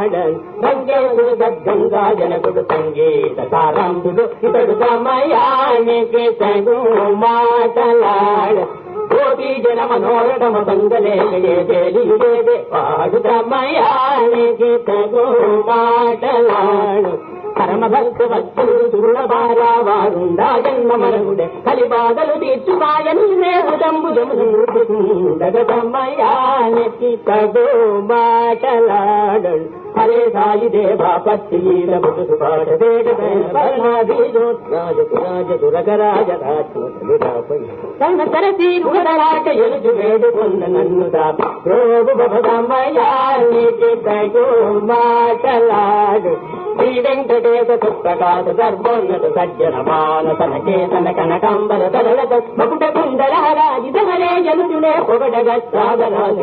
మాటలాడన్ సంగేతుడు సద్గంగా జనకుడు సంగీత సారంభుడు ఇతడు సమయానికి తగు మాటలాడ కోటి జన మనోరమ సంగలేదే తెలియదే వాడు సమయానికి తగు మాటలాడు పరమ భక్త వత్సలు దుర్లభారా వారుండా జన్మ మరుగుడే కలిబాధలు తీర్చుమాయని సమయానికి తగు మాటలాడడు హరే సాయి దేవా పత్తి ముసు పాట వేట రాజ తన తరసి రుగరాట ఎలుచు వేడుకొన్న నన్ను దాపి ప్రోగు బభదమయానికి తగు మాటలాడు శ్రీ వెంకటేశ పుస్తకాలు సర్వోన్నత సజ్జన మానసన చేతన కనకంబర తరలత మకుట కుండలహరాజి ధరే జనుజునే పొగడగ సాగరాజు